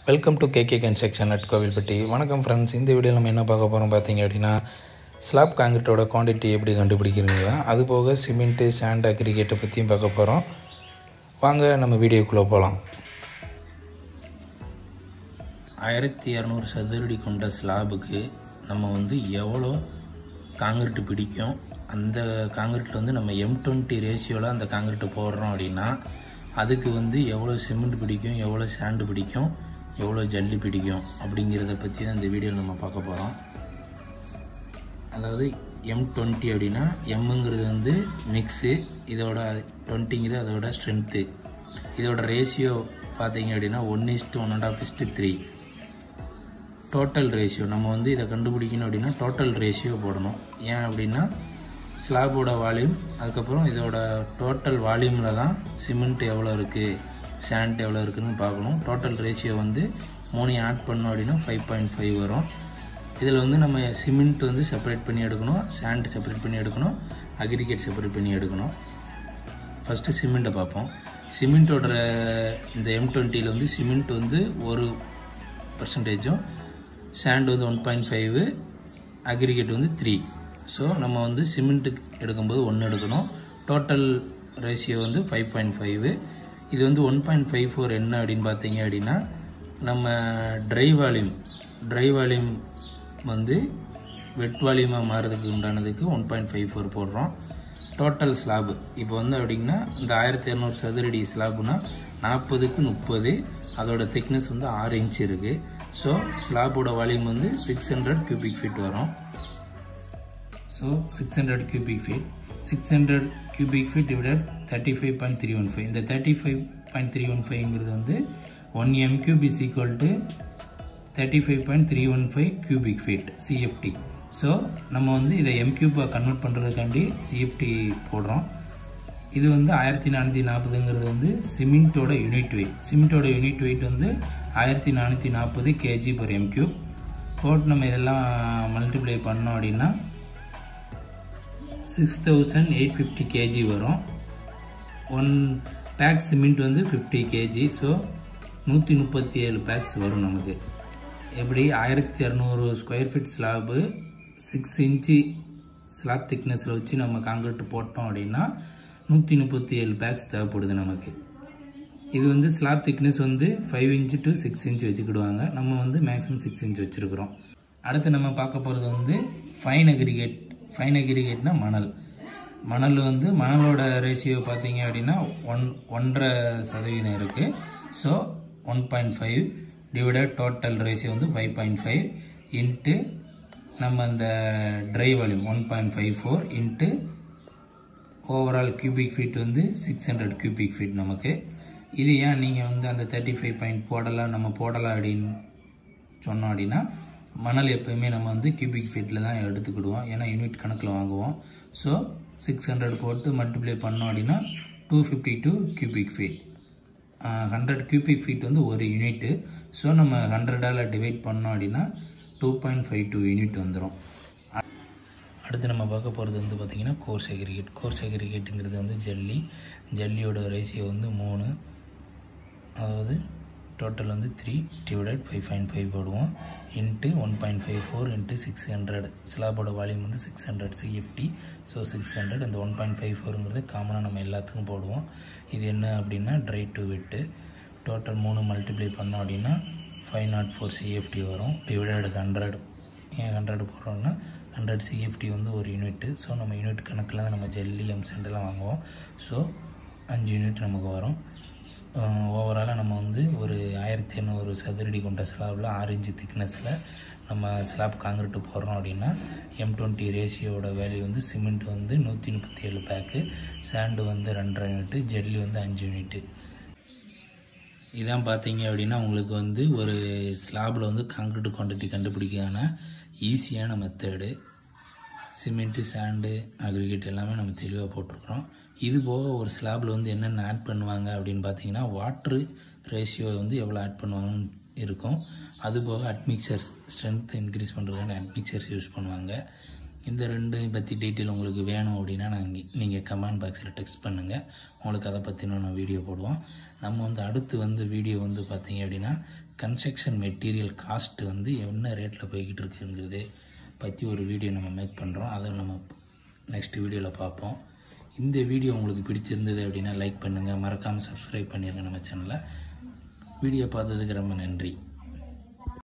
welcome to KK construction at Kovilpatti வணக்கம் friends இந்த வீடியோவில் நம்ம என்ன பார்க்க போகிறோம் பார்த்தீங்க அப்படின்னா ஸ்லாப் காங்கிரீட்டோட குவான்டிட்டி எப்படி கண்டுபிடிக்கிறீங்களா அது போக சிமெண்ட்டு சாண்ட் அக்ரிகேட்டை பற்றியும் பார்க்க போகிறோம் வாங்க நம்ம வீடியோக்குள்ளே போகலாம் ஆயிரத்தி இரநூறு சதுரடி கொண்ட ஸ்லாபுக்கு நம்ம வந்து எவ்வளோ காங்கிரீட்டு பிடிக்கும் அந்த காங்கிரீட்டில் வந்து நம்ம எம் டுவெண்ட்டி ரேஷியோவில் அந்த காங்கிரீட்டை போடுறோம் அப்படின்னா அதுக்கு வந்து எவ்வளோ சிமெண்ட் பிடிக்கும் எவ்வளோ சாண்டு பிடிக்கும் எவ்வளோ ஜல்லி பிடிக்கும் அப்படிங்கிறத பற்றி தான் இந்த வீடியோவில் நம்ம பார்க்க போகிறோம் அதாவது எம் டுவெண்ட்டி அப்படின்னா எம்முங்கிறது வந்து மிக்ஸு இதோட டுவெண்ட்டிங்கிறது அதோட ஸ்ட்ரென்த்து இதோட ரேஷியோ பார்த்தீங்க அப்படின்னா one is to one and half is to three total ratio நம்ம வந்து இதை கண்டுபிடிக்கணும் அப்படின்னா டோட்டல் ரேஷியோ போடணும் ஏன் அப்படின்னா ஸ்லாபோட வால்யூம் அதுக்கப்புறம் இதோட டோட்டல் வால்யூமில் தான் சிமெண்ட் எவ்வளோ இருக்குது சாண்ட் எவ்வளோ இருக்குதுன்னு பார்க்கணும் டோட்டல் ரேஷியோ வந்து மூணையும் ஆட் பண்ணோம் அப்படின்னா ஃபைவ் பாயிண்ட் ஃபைவ் வரும் இதில் வந்து நம்ம சிமெண்ட் வந்து செப்பரேட் பண்ணி எடுக்கணும் சாண்ட் செப்பரேட் பண்ணி எடுக்கணும் அக்ரிகேட் செப்பரேட் பண்ணி எடுக்கணும் ஃபஸ்ட்டு சிமெண்ட்டை பார்ப்போம் சிமெண்ட்டோட இந்த எம் டுவெண்ட்டியில் வந்து சிமெண்ட் வந்து ஒரு பர்சன்டேஜும் சாண்ட் வந்து ஒன் பாயிண்ட் ஃபைவு அக்ரிகேட் வந்து த்ரீ ஸோ நம்ம வந்து சிமெண்ட்டுக்கு எடுக்கும்போது ஒன்று எடுக்கணும் டோட்டல் ரேஷியோ வந்து ஃபைவ் பாயிண்ட் ஃபைவு இது வந்து ஒன் பாயிண்ட் ஃபைவ் ஃபோர் என்ன அப்படின்னு பார்த்தீங்க அப்படின்னா நம்ம ட்ரை வால்யூம் ட்ரை வால்யூம் வந்து வெட் வால்யூமாக மாறதுக்கு உண்டானதுக்கு ஒன் பாயிண்ட் ஃபைவ் ஃபோர் போடுறோம் டோட்டல் ஸ்லாபு இப்போ வந்து அப்படின்னா இந்த ஆயிரத்தி இரநூறு சதுரடி ஸ்லாப்னா நாற்பதுக்கு முப்பது அதோட திக்னஸ் வந்து ஆறு இன்ச் இருக்குது ஸோ ஸ்லாபோட வால்யூம் வந்து சிக்ஸ் ஹண்ட்ரட் கியூபிக் ஃபீட் வரும் so six hundred cubic feet six hundred cubic feet divided thirty five point three one five இந்த thirty five point three one ஃபைவ்ங்கிறது வந்து one M cube is equal to thirty five point three one five cubic feet CFT so நம்ம வந்து இதை M கியூப்பாக convert பண்ணுறதுக்காண்டி CFT போடுறோம் இது வந்து ஆயிரத்தி நானூற்றி நாற்பதுங்கிறது வந்து சிமெண்ட்டோட யூனிட் வெயிட் சிமெண்ட்டோட யூனிட் வெயிட் வந்து ஆயிரத்தி நானூற்றி நாற்பது கேஜி பர் எம் கியூப் போட்டு நம்ம இதெல்லாம் மல்டிப்ளை பண்ணோம் அப்படின்னா six thousand eight fifty KG வரும் ஒன் பேக் சிமெண்ட் வந்து ஃபிஃப்டி கேஜி ஸோ நூற்றி முப்பத்தி ஏழு பேக்ஸ் வரும் நமக்கு எப்படி ஆயிரத்தி இரநூறு square feet slab six inch slab திக்னஸில் வச்சு நம்ம காங்கிரீட் போட்டோம் அப்படின்னா நூற்றி முப்பத்தி ஏழு பேக்ஸ் தேவைப்படுது நமக்கு இது வந்து ஸ்லாப் திக்னஸ் வந்து five inch to six inch வச்சுக்கிடுவாங்க நம்ம வந்து மேக்ஸிமம் சிக்ஸ் இன்ச் வச்சுருக்குறோம் அடுத்து நம்ம பார்க்க போகிறது வந்து ஃபைன் அக்ரிகேட் ஃபைன் அக்ரிகேட்னா மணல் மணல் வந்து மணலோட ரேஷியோ பார்த்தீங்க அப்படின்னா ஒன் ஒன்றரை சதவீதம் இருக்குது so one point five divided total ratio வந்து ஃபைவ் பாயிண்ட் ஃபைவ் இன்ட்டு நம்ம அந்த dry volume one point five four into overall cubic feet வந்து சிக்ஸ் ஹண்ட்ரட் கியூபிக் ஃபீட் நமக்கு இது ஏன் நீங்கள் வந்து அந்த தேர்ட்டி ஃபைவ் பாயிண்ட் போடலாம் நம்ம போடலாம் அப்படின்னு சொன்னோம் அப்படின்னா மணல் எப்போயுமே நம்ம வந்து கியூபிக் ஃபீட்டில் தான் எடுத்துக்கிடுவோம் ஏன்னா யூனிட் கணக்கில் வாங்குவோம் ஸோ சிக்ஸ் ஹண்ட்ரட் போட்டு மல்டிப்ளை பண்ணோம் அப்படின்னா two fifty two cubic feet hundred cubic feet வந்து ஒரு யூனிட்டு ஸோ நம்ம ஹண்ட்ரடால் டிவைட் பண்ணோம் அப்படின்னா two point five two unit வந்துடும் அடுத்து நம்ம பார்க்க போகிறது வந்து பார்த்திங்கன்னா கோர்ஸ் அக்ரிகேட் கோர்ஸ் அக்ரிகேட்டுங்கிறது வந்து ஜல்லி ஜல்லியோட ரேஷியோ வந்து மூணு அதாவது டோட்டல் வந்து three divided five point five போடுவோம் into one point five four into six hundred ஸ்லாபோட வால்யூம் வந்து six hundred CFT so six hundred இந்த ஒன் பாயிண்ட் ஃபைவ் ஃபோருங்கிறது காமனாக நம்ம எல்லாத்துக்கும் போடுவோம் இது என்ன அப்படின்னா ட்ரை டு விட்டு டோட்டல் மூணு மல்டிப்ளை பண்ணோம் அப்படின்னா ஃபைவ் நாட் ஃபோர் சிஎஃப்டி வரும் டிவைடட் ஹண்ட்ரட் ஏன் ஹண்ட்ரட் போடுறோம்னா ஹண்ட்ரட் சிஎஃப்டி வந்து ஒரு யூனிட்டு ஸோ நம்ம யூனிட் கணக்கில் தான் நம்ம ஜல்லி எம்சென்டெல்லாம் வாங்குவோம் ஸோ அஞ்சு யூனிட் நமக்கு வரும் ஓவராலாக நம்ம வந்து ஒரு ஆயிரத்தி எண்ணூறு சதுரடி கொண்ட ஸ்லாபில் ஆறு இன்ச்சு திக்னஸில் நம்ம ஸ்லாப் காங்கிரீட்டு போடுறோம் அப்படின்னா எம் டுவெண்ட்டி ரேஷியோட வேல்யூ வந்து சிமெண்ட் வந்து நூற்றி முப்பத்தி ஏழு பேக்கு சாண்டு வந்து ரெண்டரை யூனிட்டு ஜல்லி வந்து அஞ்சு யூனிட்டு இதான் பார்த்தீங்க அப்படின்னா உங்களுக்கு வந்து ஒரு ஸ்லாபில் வந்து காங்கிரீட் குவான்டிட்டி கண்டுபிடிக்கான ஈஸியான மெத்தடு சிமெண்ட்டு சாண்டு அக்ரிகேட் எல்லாமே நம்ம தெளிவாக போட்டிருக்கிறோம் இது போக ஒரு ஸ்லாபில் வந்து என்னென்ன ஆட் பண்ணுவாங்க அப்படின்னு பார்த்தீங்கன்னா வாட்ரு ரேஷியோ வந்து எவ்வளோ ஆட் பண்ணுவாங்கன்னு இருக்கும் அது போக அட்மிக்சர்ஸ் ஸ்ட்ரென்த் இன்க்ரீஸ் பண்ணுறதுக்கான அட்மிக்சர்ஸ் யூஸ் பண்ணுவாங்க இந்த ரெண்டையும் பற்றி டீட்டெயில் உங்களுக்கு வேணும் அப்படின்னா நாங்கள் நீங்கள் கமெண்ட் பாக்ஸில் டெக்ஸ்ட் பண்ணுங்கள் உங்களுக்கு அதை பற்றின நான் வீடியோ போடுவோம் நம்ம வந்து அடுத்து வந்து வீடியோ வந்து பார்த்தீங்க அப்படின்னா கன்ஸ்ட்ரக்ஷன் மெட்டீரியல் காஸ்ட் வந்து என்ன ரேட்டில் போய்கிட்டு இருக்குங்கிறது பற்றி ஒரு வீடியோ நம்ம மேக் பண்ணுறோம் அதை நம்ம நெக்ஸ்ட் வீடியோவில் பார்ப்போம் இந்த வீடியோ உங்களுக்கு பிடிச்சிருந்தது அப்படின்னா லைக் பண்ணுங்கள் மறக்காமல் சப்ஸ்கிரைப் பண்ணிடுங்க நம்ம சேனலை வீடியோ பார்த்ததுக்கு ரொம்ப நன்றி